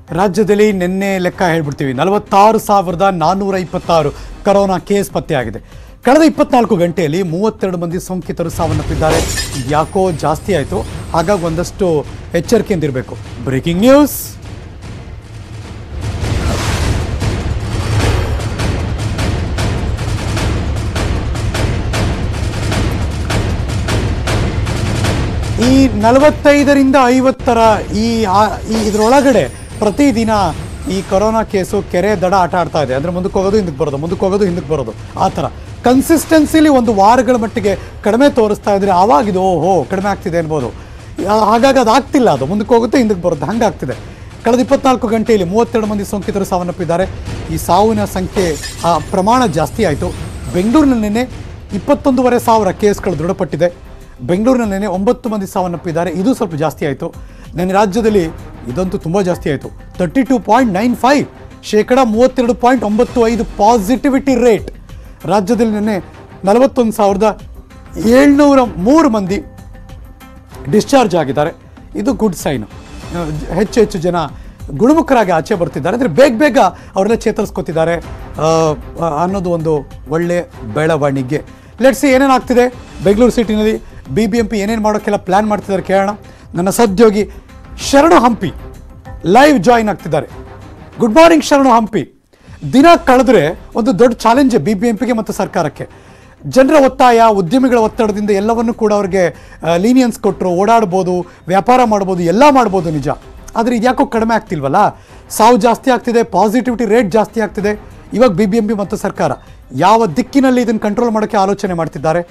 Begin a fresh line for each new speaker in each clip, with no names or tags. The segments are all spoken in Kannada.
ರಾಜ್ಯದಲ್ಲಿ ನಿನ್ನೆ ಲೆಕ್ಕ ಹೇಳ್ಬಿಡ್ತೀವಿ ನಲವತ್ತಾರು ಸಾವಿರದ ನಾನ್ನೂರ ಇಪ್ಪತ್ತಾರು ಕರೋನಾ ಕೇಸ್ ಪತ್ತೆಯಾಗಿದೆ ಕಳೆದ ಇಪ್ಪತ್ನಾಲ್ಕು ಗಂಟೆಯಲ್ಲಿ ಮೂವತ್ತೆರಡು ಮಂದಿ ಸೋಂಕಿತರು ಸಾವನ್ನಪ್ಪಿದ್ದಾರೆ ಯಾಕೋ ಜಾಸ್ತಿ ಆಯಿತು ಹಾಗಾಗಿ ಒಂದಷ್ಟು ಎಚ್ಚರಿಕೆಯಿಂದ ಇರಬೇಕು ಬ್ರೇಕಿಂಗ್ ನ್ಯೂಸ್ ಈ ನಲವತ್ತೈದರಿಂದ ಐವತ್ತರ ಈ ಆ- ಈ ಇದರೊಳಗಡೆ ಪ್ರತಿದಿನ ಈ ಕೊರೋನಾ ಕೇಸು ಕೆರೆ ದಡ ಆಟ ಆಡ್ತಾ ಇದೆ ಅಂದರೆ ಮುಂದಕ್ಕೆ ಹೋಗೋದು ಹಿಂದಕ್ಕೆ ಬರೋದು ಮುಂದಕ್ಕೆ ಹೋಗೋದು ಹಿಂದಕ್ಕೆ ಬರೋದು ಆ ಥರ ಕನ್ಸಿಸ್ಟೆನ್ಸಿಲಿ ಒಂದು ವಾರಗಳ ಮಟ್ಟಿಗೆ ಕಡಿಮೆ ತೋರಿಸ್ತಾ ಇದ್ರೆ ಆವಾಗ ಇದು ಓಹೋ ಕಡಿಮೆ ಆಗ್ತಿದೆ ಅನ್ಬೋದು ಆ- ಹಾಗಾಗಿ ಅದು ಆಗ್ತಿಲ್ಲ ಅದು ಮುಂದಕ್ಕೆ ಹೋಗುತ್ತೆ ಹಿಂದಕ್ಕೆ ಬರುತ್ತೆ ಹಂಗೆ ಆಗ್ತಿದೆ ಕಳೆದ ಇಪ್ಪತ್ನಾಲ್ಕು ಗಂಟೆಯಲ್ಲಿ ಮೂವತ್ತೆರಡು ಮಂದಿ ಸೋಂಕಿತರು ಸಾವನ್ನಪ್ಪಿದ್ದಾರೆ ಈ ಸಾವಿನ ಸಂಖ್ಯೆ ಆ, ಪ್ರಮಾಣ ಜಾಸ್ತಿ ಆಯಿತು ಬೆಂಗಳೂರಿನಲ್ಲಿ ನಿನ್ನೆ ಇಪ್ಪತ್ತೊಂದೂವರೆ ಸಾವಿರ ಕೇಸ್ಗಳು ದೃಢಪಟ್ಟಿದೆ ಬೆಂಗಳೂರಿನಲ್ಲಿ ಒಂಬತ್ತು ಮಂದಿ ಸಾವನ್ನಪ್ಪಿದ್ದಾರೆ ಇದು ಸ್ವಲ್ಪ ಜಾಸ್ತಿ ಆಯಿತು ನನ್ನ ರಾಜ್ಯದಲ್ಲಿ ಇದಂತೂ ತುಂಬ ಜಾಸ್ತಿ ಆಯಿತು thirty two point nine five ಶೇಕಡ ಮೂವತ್ತೆರಡು ಪಾಯಿಂಟ್ ಒಂಬತ್ತು ಐದು ಪಾಸಿಟಿವಿಟಿ ರೇಟ್ ರಾಜ್ಯದಲ್ಲಿ ನಿನ್ನೆ ನಲವತ್ತೊಂದು ಸಾವಿರದ ಏಳ್ನೂರ ಮೂರು ಮಂದಿ ಡಿಸ್ಚಾರ್ಜ್ ಆಗಿದ್ದಾರೆ ಇದು ಗುಡ್ ಸೈನು ಹೆಚ್ಚು ಹೆಚ್ಚು ಜನ ಗುಣಮುಖರಾಗಿ ಆಚೆ ಬರ್ತಿದ್ದಾರೆ ಅಂದರೆ ಬೇಗ ಬೇಗ ಅವರೆಲ್ಲ ಚೇತರಿಸ್ಕೊತಿದ್ದಾರೆ ಆ, ಆ, ಅನ್ನೋದು ಒಂದು ಒಳ್ಳೆ ಬೆಳವಣಿಗೆ ಲೆಟ್ಸಿ ಏನೇನಾಗ್ತಿದೆ ಬೆಂಗಳೂರು ಸಿಟಿನಲ್ಲಿ ಬಿ ಬಿ ಎಂ ಪಿ ಏನೇನು ಮಾಡೋಕ್ಕೆಲ್ಲ ಪ್ಲ್ಯಾನ್ ಮಾಡ್ತಿದ್ದಾರೆ ಕೇಳೋಣ ನನ್ನ ಸಹೋದ್ಯೋಗಿ ಶರಣು ಹಂಪಿ ಲೈವ್ ಜಾಯಿನ್ ಆಗ್ತಿದ್ದಾರೆ ಗುಡ್ ಮಾರ್ನಿಂಗ್ ಶರಣು ಹಂಪಿ ದಿನ ಕಳೆದ್ರೆ ಒಂದು ದೊಡ್ಡ ಚಾಲೆಂಜ್ ಬಿ ಬಿ ಎಂ ಪಿಗೆ ಮತ್ತು ಸರ್ಕಾರಕ್ಕೆ ಜನರ ಒತ್ತಾಯ ಉದ್ಯಮಿಗಳ ಒತ್ತಡದಿಂದ ಎಲ್ಲವನ್ನು ಕೂಡ ಅವ್ರಿಗೆ ಲೀನಿಯನ್ಸ್ ಕೊಟ್ಟರು ಓಡಾಡ್ಬೋದು ವ್ಯಾಪಾರ ಮಾಡ್ಬೋದು ಎಲ್ಲ ಮಾಡ್ಬೋದು ನಿಜ ಆದರೆ ಇದ್ಯಾಕೋ ಕಡಿಮೆ ಆಗ್ತಿಲ್ವಲ್ಲ ಸಾವು ಜಾಸ್ತಿ ಆಗ್ತಿದೆ ಪಾಸಿಟಿವಿಟಿ ರೇಟ್ ಜಾಸ್ತಿ ಆಗ್ತಿದೆ ಇವಾಗ ಬಿ ಬಿ ಎಂ ಪಿ ಮತ್ತು ಸರ್ಕಾರ ಯಾವ ದಿಕ್ಕಿನಲ್ಲಿ ಇದನ್ನು ಕಂಟ್ರೋಲ್ ಮಾಡೋಕ್ಕೆ ಆಲೋಚನೆ ಮಾಡ್ತಿದ್ದಾರೆ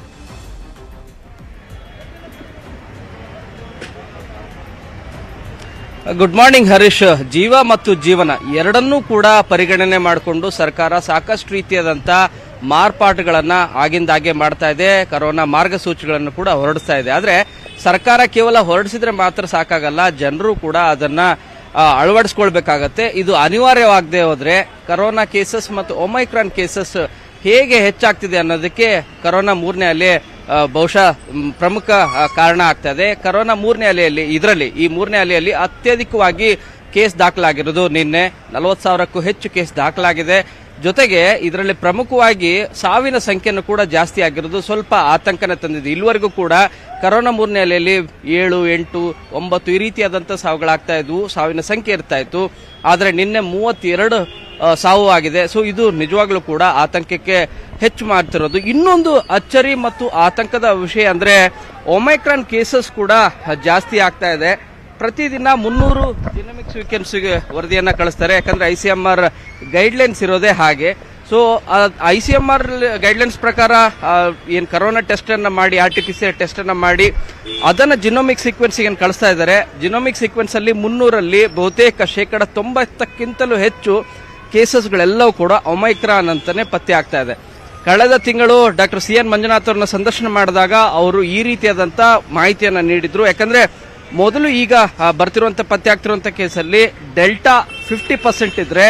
ಗುಡ್ ಮಾರ್ನಿಂಗ್ ಹರೀಶ್ ಜೀವ ಮತ್ತು ಜೀವನ ಎರಡನ್ನೂ ಕೂಡ ಪರಿಗಣನೆ ಮಾಡಿಕೊಂಡು ಸರ್ಕಾರ ಸಾಕಷ್ಟು ರೀತಿಯಾದಂತ ಮಾರ್ಪಾಟುಗಳನ್ನ ಆಗಿಂದಾಗೆ ಮಾಡ್ತಾ ಇದೆ ಕರೋನಾ ಮಾರ್ಗಸೂಚಿಗಳನ್ನು ಕೂಡ ಹೊರಡಿಸ್ತಾ ಇದೆ ಆದ್ರೆ ಸರ್ಕಾರ ಕೇವಲ ಹೊರಡಿಸಿದ್ರೆ ಮಾತ್ರ ಸಾಕಾಗಲ್ಲ ಜನರು ಕೂಡ ಅದನ್ನ ಆ, ಅಳವಡಿಸ್ಕೊಳ್ಬೇಕಾಗತ್ತೆ ಇದು ಅನಿವಾರ್ಯವಾಗದೆ ಹೋದ್ರೆ ಕರೋನಾ ಕೇಸಸ್ ಮತ್ತು ಒಮೈಕ್ರಾನ್ ಕೇಸಸ್ ಹೇಗೆ ಹೆಚ್ಚಾಗ್ತಿದೆ ಅನ್ನೋದಕ್ಕೆ ಕರೋನಾ ಮೂರನೇ ಅಲೆ ಆ, ಬಹುಶಃ ಮ್, ಪ್ರಮುಖ ಆ, ಕಾರಣ ಆಗ್ತಾ ಇದೆ ಕರೋನಾ ಮೂರನೇ ಅಲೆಯಲ್ಲಿ ಇದರಲ್ಲಿ ಈ ಮೂರನೇ ಅಲೆಯಲ್ಲಿ ಅತ್ಯಧಿಕವಾಗಿ ಕೇಸ್ ದಾಖಲಾಗಿರೋದು ನಿನ್ನೆ ನಲವತ್ತು ಸಾವಿರಕ್ಕೂ ಹೆಚ್ಚು ಕೇಸ್ ದಾಖಲಾಗಿದೆ ಜೊತೆಗೆ ಇದರಲ್ಲಿ ಪ್ರಮುಖವಾಗಿ ಸಾವಿನ ಸಂಖ್ಯೆಯನ್ನು ಕೂಡ ಜಾಸ್ತಿ ಆಗಿರೋದು ಸ್ವಲ್ಪ ಆತಂಕನ ತಂದಿದೆ ಇಲ್ಲಿವರೆಗೂ ಕೂಡ ಕರೋನಾ ಮೂರನೇ ಅಲೆಯಲ್ಲಿ ಏಳು ಎಂಟು ಒಂಬತ್ತು ಈ ರೀತಿಯಾದಂಥ ಸಾವುಗಳಾಗ್ತಾ ಇದ್ವು ಸಾವಿನ ಸಂಖ್ಯೆ ಇರ್ತಾ ಇತ್ತು ಆದರೆ ನಿನ್ನೆ ಮೂವತ್ತೆರಡು ಆ, ಸಾವು ಆಗಿದೆ ಸೊ ಇದು ನಿಜವಾಗ್ಲೂ ಕೂಡ ಆತಂಕಕ್ಕೆ ಹೆಚ್ಚು ಮಾಡ್ತಿರೋದು ಇನ್ನೊಂದು ಅಚ್ಚರಿ ಮತ್ತು ಆತಂಕದ ವಿಷಯ ಅಂದ್ರೆ ಒಮೈಕ್ರಾನ್ ಕೇಸಸ್ ಕೂಡ ಜಾಸ್ತಿ ಆಗ್ತಾ ಇದೆ ಪ್ರತಿದಿನ ಮುನ್ನೂರು ಜಿನಮಿಕ್ ಸೀಕ್ವೆನ್ಸ್ಗೆ ವರದಿಯನ್ನ ಕಳಿಸ್ತಾರೆ ಯಾಕಂದ್ರೆ I C M R guidelines ಇರೋದೇ ಹಾಗೆ so I C M R guidelines ಪ್ರಕಾರ ಏನು ಕರೋನಾ ಟೆಸ್ಟ್ ಅನ್ನ ಮಾಡಿ R T P C test ಅನ್ನ ಮಾಡಿ ಅದನ್ನ ಜಿನೋಮಿಕ್ ಸೀಕ್ವೆನ್ಸಿಗೆ ಕಳಿಸ್ತಾ ಇದ್ದಾರೆ ಜಿನೋಮಿಕ್ ಸೀಕ್ವೆನ್ಸ್ ಅಲ್ಲಿ ಮುನ್ನೂರಲ್ಲಿ ಬಹುತೇಕ ಶೇಕಡ ತೊಂಬತ್ತಕ್ಕಿಂತಲೂ ಹೆಚ್ಚು ಕೇಸಸ್ಗಳೆಲ್ಲವೂ ಕೂಡ ಒಮೈಕ್ರಾನ್ ಅಂತಾನೆ ಪತ್ತೆ ಆಗ್ತಾ ಇದೆ ಕಳೆದ ತಿಂಗಳು ಡಾಕ್ಟರ್ ಸಿ ಎನ್ ಮಂಜುನಾಥ್ ಅವ್ರನ್ನ ಸಂದರ್ಶನ ಮಾಡಿದಾಗ ಅವರು ಈ ರೀತಿಯಾದಂತ ಮಾಹಿತಿಯನ್ನ ನೀಡಿದ್ರು ಯಾಕಂದ್ರೆ ಮೊದಲು ಈಗ ಆ, ಬರ್ತಿರುವಂತ ಪತ್ತೆ ಆಗ್ತಿರುವಂತ ಕೇಸಲ್ಲಿ ಡೆಲ್ಟಾ ಫಿಫ್ಟಿ ಪರ್ಸೆಂಟ್ ಇದ್ರೆ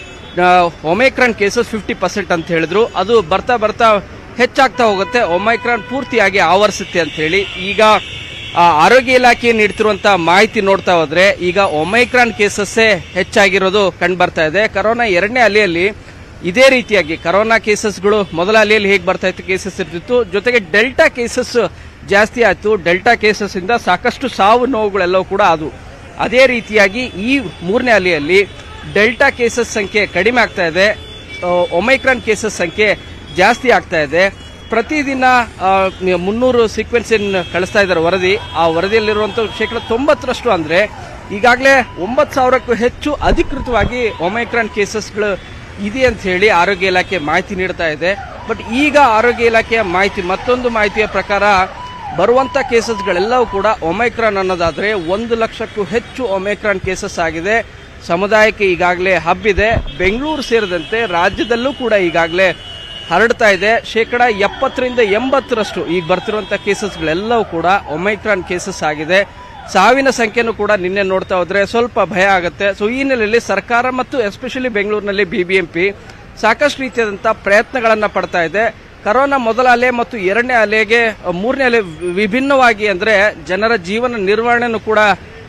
ಒಮೈಕ್ರಾನ್ ಕೇಸಸ್ ಫಿಫ್ಟಿ ಪರ್ಸೆಂಟ್ ಅಂತ ಹೇಳಿದ್ರು ಅದು ಬರ್ತಾ ಬರ್ತಾ ಹೆಚ್ಚಾಗ್ತಾ ಹೋಗುತ್ತೆ ಒಮೈಕ್ರಾನ್ ಪೂರ್ತಿಯಾಗಿ ಆವರಿಸುತ್ತೆ ಅಂತ ಹೇಳಿ ಈಗ ಆ, ಆರೋಗ್ಯ ಇಲಾಖೆ ನೀಡ್ತಿರುವಂತಹ ಮಾಹಿತಿ ನೋಡ್ತಾ ಹೋದ್ರೆ ಈಗ ಒಮೈಕ್ರಾನ್ ಕೇಸಸ್ಸೇ ಹೆಚ್ಚಾಗಿರೋದು ಕಂಡು ಬರ್ತಾ ಇದೆ ಕರೋನಾ ಎರಡನೇ ಅಲೆಯಲ್ಲಿ ಇದೇ ರೀತಿಯಾಗಿ ಕರೋನಾ ಕೇಸಸ್ಗಳು ಮೊದಲ ಅಲೆಯಲ್ಲಿ ಹೇಗೆ ಬರ್ತಾ ಇತ್ತು ಕೇಸಸ್ ಇರ್ತಿತ್ತು ಜೊತೆಗೆ ಡೆಲ್ಟಾ ಕೇಸಸ್ ಜಾಸ್ತಿ ಆಯ್ತು ಡೆಲ್ಟಾ ಕೇಸಸ್ ಇಂದ ಸಾಕಷ್ಟು ಸಾವು ನೋವುಗಳೆಲ್ಲವೂ ಕೂಡ ಅದು ಅದೇ ರೀತಿಯಾಗಿ ಈ ಮೂರನೇ ಅಲೆಯಲ್ಲಿ ಡೆಲ್ಟಾ ಕೇಸಸ್ ಸಂಖ್ಯೆ ಕಡಿಮೆ ಆಗ್ತಾ ಇದೆ ಆ, ಒಮೈಕ್ರಾನ್ ಕೇಸಸ್ ಸಂಖ್ಯೆ ಜಾಸ್ತಿ ಆಗ್ತಾ ಇದೆ ಪ್ರತಿದಿನ ಆ, ಮುನ್ನೂರು ಸೀಕ್ವೆನ್ಸ್ ಕಳಿಸ್ತಾ ಇದ್ದಾರೆ ವರದಿ ಆ ವರದಿಯಲ್ಲಿರುವಂತ ಶೇಕಡ ತೊಂಬತ್ತರಷ್ಟು ಅಂದ್ರೆ ಈಗಾಗಲೇ ಒಂಬತ್ತು ಸಾವಿರಕ್ಕೂ ಹೆಚ್ಚು ಅಧಿಕೃತವಾಗಿ ಒಮೈಕ್ರಾನ್ ಕೇಸಸ್ಗಳು ಇದೆ ಅಂತ ಹೇಳಿ ಆರೋಗ್ಯ ಇಲಾಖೆ ಮಾಹಿತಿ ನೀಡ್ತಾ ಇದೆ ಬಟ್ ಈಗ ಆರೋಗ್ಯ ಇಲಾಖೆಯ ಮಾಹಿತಿ ಮತ್ತೊಂದು ಮಾಹಿತಿಯ ಪ್ರಕಾರ ಬರುವಂತ ಕೇಸಸ್ಗಳೆಲ್ಲವೂ ಕೂಡ ಒಮೈಕ್ರಾನ್ ಅನ್ನೋದಾದ್ರೆ ಒಂದು ಲಕ್ಷಕ್ಕೂ ಹೆಚ್ಚು ಒಮೈಕ್ರಾನ್ ಕೇಸಸ್ ಆಗಿದೆ ಸಮುದಾಯಕ್ಕೆ ಈಗಾಗಲೇ ಹಬ್ಬಿದೆ ಬೆಂಗಳೂರು ಸೇರಿದಂತೆ ರಾಜ್ಯದಲ್ಲೂ ಕೂಡ ಈಗಾಗಲೇ ಹರಡ್ತಾ ಇದೆ ಶೇಕಡ ಎಪ್ಪತ್ತರಿಂದ ಎಂಬತ್ತರಷ್ಟು ಈಗ ಬರ್ತಿರುವಂತ ಕೇಸಸ್ಗಳೆಲ್ಲವೂ ಕೂಡ ಒಮೈಕ್ರಾನ್ ಕೇಸಸ್ ಆಗಿದೆ ಸಾವಿನ ಸಂಖ್ಯೆನೂ ಕೂಡ ನಿನ್ನೆ ನೋಡ್ತಾ ಹೋದ್ರೆ ಸ್ವಲ್ಪ ಭಯ ಆಗುತ್ತೆ ಸೊ ಈ ಹಿನ್ನೆಲೆಯಲ್ಲಿ ಸರ್ಕಾರ ಮತ್ತು ಎಸ್ಪೆಷಲಿ ಬೆಂಗಳೂರಿನಲ್ಲಿ ಬಿಬಿಎಂಪಿ ಸಾಕಷ್ಟು ರೀತಿಯಾದಂತಹ ಪ್ರಯತ್ನಗಳನ್ನ ಪಡ್ತಾ ಇದೆ ಕರೋನಾ ಮೊದಲ ಅಲೆ ಮತ್ತು ಎರಡನೇ ಅಲೆಗೆ ಮೂರನೇ ಅಲೆ ವಿಭಿನ್ನವಾಗಿ ಅಂದ್ರೆ ಜನರ ಜೀವನ ನಿರ್ವಹಣೆನೂ ಕೂಡ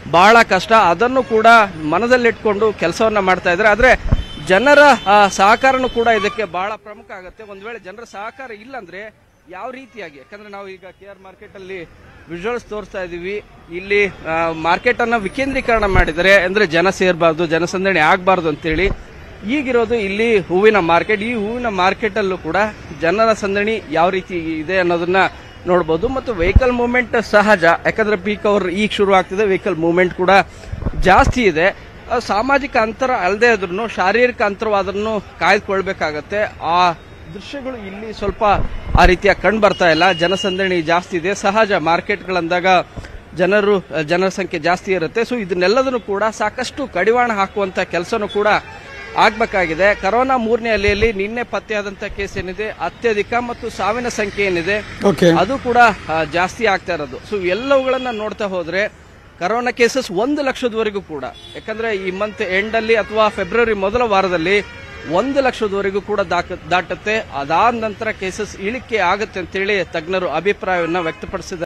ಬಹಳ ಕಷ್ಟ ಅದನ್ನು ಕೂಡ ಮನದಲ್ಲಿಟ್ಕೊಂಡು ಕೆಲಸವನ್ನ ಮಾಡ್ತಾ ಇದ್ದಾರೆ ಆದ್ರೆ ಜನರ ಆ, ಸಹಕಾರನೂ ಕೂಡ ಇದಕ್ಕೆ ಬಹಳ ಪ್ರಮುಖ ಆಗುತ್ತೆ ಒಂದ್ ವೇಳೆ ಜನರ ಸಹಕಾರ ಇಲ್ಲ ಅಂದ್ರೆ ಯಾವ ರೀತಿಯಾಗಿ ಯಾಕಂದ್ರೆ ನಾವು ಈಗ ಕೆ ಆರ್ ಮಾರ್ಕೆಟ್ ಅಲ್ಲಿ ವಿಜುವಲ್ಸ್ ತೋರಿಸ್ತಾ ಇದೀವಿ ಇಲ್ಲಿ ಮಾರ್ಕೆಟ್ ಅನ್ನ ವಿಕೇಂದ್ರೀಕರಣ ಮಾಡಿದರೆ ಅಂದ್ರೆ ಜನ ಸೇರಬಾರ್ದು ಜನಸಂದಣಿ ಆಗಬಾರ್ದು ಅಂತೇಳಿ ಈಗಿರೋದು ಇಲ್ಲಿ ಹೂವಿನ ಮಾರ್ಕೆಟ್ ಈ ಹೂವಿನ ಮಾರ್ಕೆಟ್ ಅಲ್ಲೂ ಕೂಡ ಜನರ ಸಂದಣಿ ಯಾವ ರೀತಿ ಇದೆ ಅನ್ನೋದನ್ನ ನೋಡಬಹುದು ಮತ್ತು ವೆಹಿಕಲ್ ಮೂವ್ಮೆಂಟ್ ಸಹಜ ಯಾಕಂದ್ರೆ ಪೀಕ್ ಅವರ್ ಈಗ ಶುರು ಆಗ್ತಿದೆ ವೆಹಿಕಲ್ ಮೂವ್ಮೆಂಟ್ ಕೂಡ ಜಾಸ್ತಿ ಇದೆ ಆ, ಸಾಮಾಜಿಕ ಅಂತರ ಅಲ್ಲದೆ ಇದ್ರೂ ಶಾರೀರಿಕ ಅಂತರವಾದ್ರೂ ಕಾಯ್ದುಕೊಳ್ಬೇಕಾಗತ್ತೆ ಆ ದೃಶ್ಯಗಳು ಇಲ್ಲಿ ಸ್ವಲ್ಪ ಆ ರೀತಿಯ ಕಂಡು ಬರ್ತಾ ಇಲ್ಲ ಜನಸಂದಣಿ ಜಾಸ್ತಿ ಇದೆ ಸಹಜ ಮಾರ್ಕೆಟ್ಗಳಂದಾಗ ಜನರು ಜನರ ಸಂಖ್ಯೆ ಜಾಸ್ತಿ ಇರುತ್ತೆ ಸೊ ಇದನ್ನೆಲ್ಲದನ್ನು ಕೂಡ ಸಾಕಷ್ಟು ಕಡಿವಾಣ ಹಾಕುವಂತ ಕೆಲಸನೂ ಕೂಡ ಆಗ್ಬೇಕಾಗಿದೆ ಕರೋನಾ ಮೂರನೇ ಅಲೆಯಲ್ಲಿ ನಿನ್ನೆ ಪತ್ತೆಯಾದಂತ ಕೇಸ್ ಏನಿದೆ ಅತ್ಯಧಿಕ ಮತ್ತು ಸಾವಿನ ಸಂಖ್ಯೆ ಏನಿದೆ
ಓಕೆ
ಅದು ಕೂಡ ಆ, ಜಾಸ್ತಿ ಆಗ್ತಾ ಇರೋದು ಸೊ ಎಲ್ಲವುಗಳನ್ನ ನೋಡ್ತಾ ಹೋದ್ರೆ ಕರೋನಾ ಕೇಸಸ್ ಒಂದು ಲಕ್ಷದವರೆಗೂ ಕೂಡ ಯಾಕಂದ್ರೆ ಈ ಮಂತ್ ಎಂಡ್ ಅಲ್ಲಿ ಅಥವಾ ಫೆಬ್ರವರಿ ಮೊದಲ ವಾರದಲ್ಲಿ ಒಂದು ಲಕ್ಷದವರೆಗೂ ಕೂಡ ದಾಕ- ದಾಟುತ್ತೆ ಅದಾದ ನಂತರ ಕೇಸಸ್ ಇಳಿಕೆ ಆಗುತ್ತೆ ಅಂತೇಳಿ ತಜ್ಞರು ಅಭಿಪ್ರಾಯವನ್ನ ವ್ಯಕ್ತಪಡಿಸಿದ್ದಾರೆ